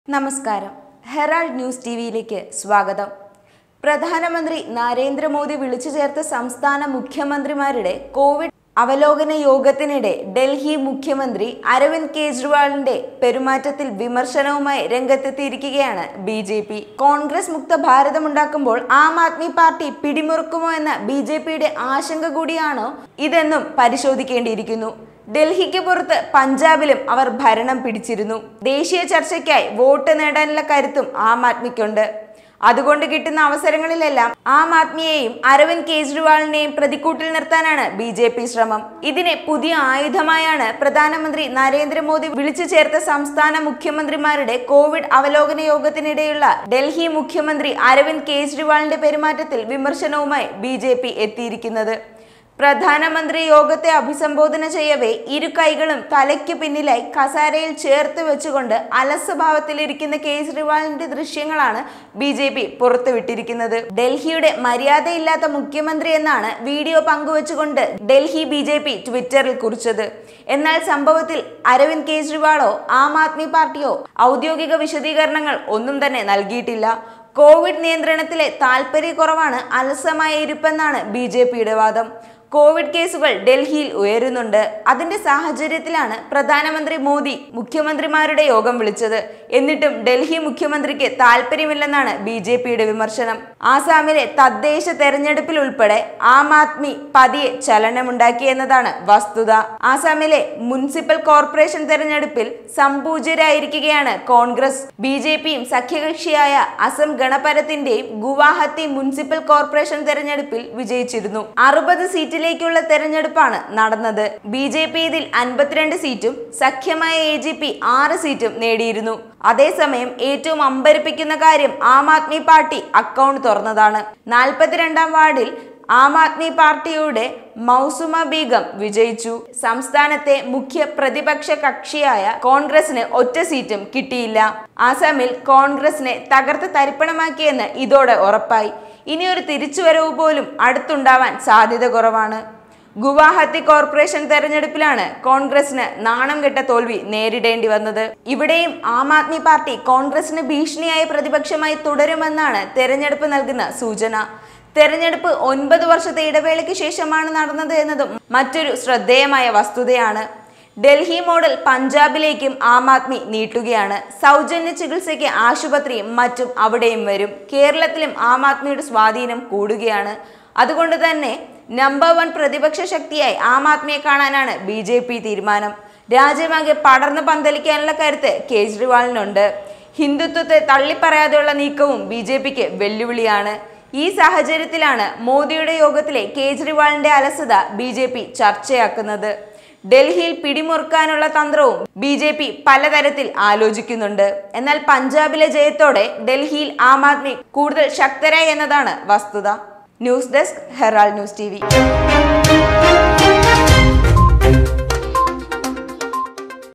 നമസ്കാരം Herald news T വിയിലേക്ക് സ്വാഗതം പ്രധാനമന്ത്രി നരേന്ദ്രമോദി വിളിച്ചു ചേർത്ത സംസ്ഥാന മുഖ്യമന്ത്രിമാരുടെ കോവിഡ് അവലോകന യോഗത്തിനിടെ ഡൽഹി മുഖ്യമന്ത്രി അരവിന്ദ് കെജ്രിവാളിന്റെ പെരുമാറ്റത്തിൽ വിമർശനവുമായി രംഗത്തെത്തിയിരിക്കുകയാണ് ബി ജെ പി കോൺഗ്രസ് മുക്ത ഭാരതമുണ്ടാക്കുമ്പോൾ ആം ആദ്മി പാർട്ടി പിടിമുറുക്കുമോ എന്ന ബി ജെ പിയുടെ ആശങ്ക കൂടിയാണോ ഇതെന്നും പരിശോധിക്കേണ്ടിയിരിക്കുന്നു ഡൽഹിക്ക് പുറത്ത് പഞ്ചാബിലും അവർ ഭരണം പിടിച്ചിരുന്നു ദേശീയ ചർച്ചയ്ക്കായി വോട്ട് നേടാനുള്ള കരുത്തും ആം ആദ്മിക്കുണ്ട് അതുകൊണ്ട് കിട്ടുന്ന അവസരങ്ങളിലെല്ലാം ആം ആദ്മിയെയും അരവിന്ദ് കെജ്രിവാളിനെയും പ്രതിക്കൂട്ടിൽ നിർത്താനാണ് ബി ജെ പി ശ്രമം ഇതിനെ പുതിയ ആയുധമായാണ് പ്രധാനമന്ത്രി നരേന്ദ്രമോദി വിളിച്ചു ചേർത്ത സംസ്ഥാന മുഖ്യമന്ത്രിമാരുടെ കോവിഡ് അവലോകന യോഗത്തിനിടെയുള്ള ഡൽഹി മുഖ്യമന്ത്രി അരവിന്ദ് കെജ്രിവാളിന്റെ പെരുമാറ്റത്തിൽ വിമർശനവുമായി ബി എത്തിയിരിക്കുന്നത് പ്രധാനമന്ത്രി യോഗത്തെ അഭിസംബോധന ചെയ്യവേ ഇരു കൈകളും തലയ്ക്ക് പിന്നിലായി കസാരയിൽ ചേർത്ത് വെച്ചുകൊണ്ട് അലസഭാവത്തിലിരിക്കുന്ന കേജ്രിവാളിന്റെ ദൃശ്യങ്ങളാണ് ബി ജെ പി പുറത്തുവിട്ടിരിക്കുന്നത് ഡൽഹിയുടെ മര്യാദയില്ലാത്ത മുഖ്യമന്ത്രി എന്നാണ് വീഡിയോ പങ്കുവച്ചുകൊണ്ട് ഡൽഹി ബി ജെ പി ട്വിറ്ററിൽ കുറിച്ചത് എന്നാൽ സംഭവത്തിൽ അരവിന്ദ് കെജ്രിവാളോ ആം ആദ്മി പാർട്ടിയോ ഔദ്യോഗിക വിശദീകരണങ്ങൾ ഒന്നും തന്നെ നൽകിയിട്ടില്ല കോവിഡ് നിയന്ത്രണത്തിലെ താല്പര്യക്കുറവാണ് അലസമായ ഇരിപ്പെന്നാണ് ബി ജെ പിയുടെ വാദം കോവിഡ് കേസുകൾ ഡൽഹിയിൽ ഉയരുന്നുണ്ട് അതിന്റെ സാഹചര്യത്തിലാണ് പ്രധാനമന്ത്രി മോദി മുഖ്യമന്ത്രിമാരുടെ യോഗം വിളിച്ചത് എന്നിട്ടും ഡൽഹി മുഖ്യമന്ത്രിക്ക് താല്പര്യമില്ലെന്നാണ് ബി ജെ പിയുടെ വിമർശനം ആസാമിലെ തദ്ദേശ തെരഞ്ഞെടുപ്പിൽ ഉൾപ്പെടെ ആം ആദ്മി പതിയെ ചലനമുണ്ടാക്കി എന്നതാണ് വസ്തുത ആസാമിലെ മുനിസിപ്പൽ കോർപ്പറേഷൻ തെരഞ്ഞെടുപ്പിൽ സംപൂജ്യരായിരിക്കുകയാണ് കോൺഗ്രസ് ബി ജെ പിയും സഖ്യകക്ഷിയായ അസം ഗണപരത്തിന്റെയും ഗുവാഹത്തി മുനിസിപ്പൽ കോർപ്പറേഷൻ തെരഞ്ഞെടുപ്പിൽ വിജയിച്ചിരുന്നു അറുപത് സീറ്റിലേക്കുള്ള തെരഞ്ഞെടുപ്പാണ് നടന്നത് ബി ജെ പി ഇതിൽ അൻപത്തിരണ്ട് സീറ്റും സഖ്യമായ എ ജി പി ആറ് സീറ്റും നേടിയിരുന്നു അതേസമയം ഏറ്റവും അമ്പരപ്പിക്കുന്ന കാര്യം ആം ആദ്മി പാർട്ടി അക്കൗണ്ട് തുറന്നതാണ് നാൽപ്പത്തിരണ്ടാം വാർഡിൽ ആം ആദ്മി പാർട്ടിയുടെ മൗസുമ ബീഗം വിജയിച്ചു സംസ്ഥാനത്തെ മുഖ്യ പ്രതിപക്ഷ കക്ഷിയായ കോൺഗ്രസിന് ഒറ്റ സീറ്റും കിട്ടിയില്ല ആസാമിൽ കോൺഗ്രസിനെ തകർത്ത് തരിപ്പണമാക്കിയെന്ന് ഇതോടെ ഉറപ്പായി ഇനിയൊരു തിരിച്ചുവരവ് പോലും അടുത്തുണ്ടാവാൻ സാധ്യത കുറവാണ് ഗുവാഹത്തി കോർപ്പറേഷൻ തെരഞ്ഞെടുപ്പിലാണ് കോൺഗ്രസിന് നാണം കെട്ട തോൽവി നേരിടേണ്ടി വന്നത് ഇവിടെയും ആം ആദ്മി പാർട്ടി കോൺഗ്രസിന് ഭീഷണിയായ പ്രതിപക്ഷമായി തുടരുമെന്നാണ് തെരഞ്ഞെടുപ്പ് നൽകുന്ന സൂചന തെരഞ്ഞെടുപ്പ് ഒൻപത് വർഷത്തെ ഇടവേളയ്ക്ക് ശേഷമാണ് നടന്നത് എന്നതും മറ്റൊരു ശ്രദ്ധേയമായ വസ്തുതയാണ് ഡൽഹി മോഡൽ പഞ്ചാബിലേക്കും ആം ആദ്മി നീട്ടുകയാണ് സൗജന്യ ചികിത്സയ്ക്ക് ആശുപത്രിയും മറ്റും അവിടെയും വരും കേരളത്തിലും ആം ആദ്മിയുടെ സ്വാധീനം കൂടുകയാണ് അതുകൊണ്ട് തന്നെ നമ്പർ വൺ പ്രതിപക്ഷ ശക്തിയായി ആം ആദ്മിയെ കാണാനാണ് ബി ജെ പി തീരുമാനം രാജ്യമാകെ പടർന്നു പന്തലിക്കാനുള്ള കരുത്ത് കേജ്രിവാളിനുണ്ട് ഹിന്ദുത്വത്തെ തള്ളിപ്പറയാതെയുള്ള നീക്കവും ബി ജെ പിക്ക് വെല്ലുവിളിയാണ് ഈ സാഹചര്യത്തിലാണ് മോദിയുടെ യോഗത്തിലെ കേജ്രിവാളിന്റെ അലസത ബി ജെ പി ചർച്ചയാക്കുന്നത് ഡൽഹിയിൽ പിടിമുറുക്കാനുള്ള തന്ത്രവും ബി ജെ പി പലതരത്തിൽ ആലോചിക്കുന്നുണ്ട് എന്നാൽ പഞ്ചാബിലെ ജയത്തോടെ ഡൽഹിയിൽ ആം ആദ്മി കൂടുതൽ ശക്തരായി എന്നതാണ് വസ്തുത news desk Herald news T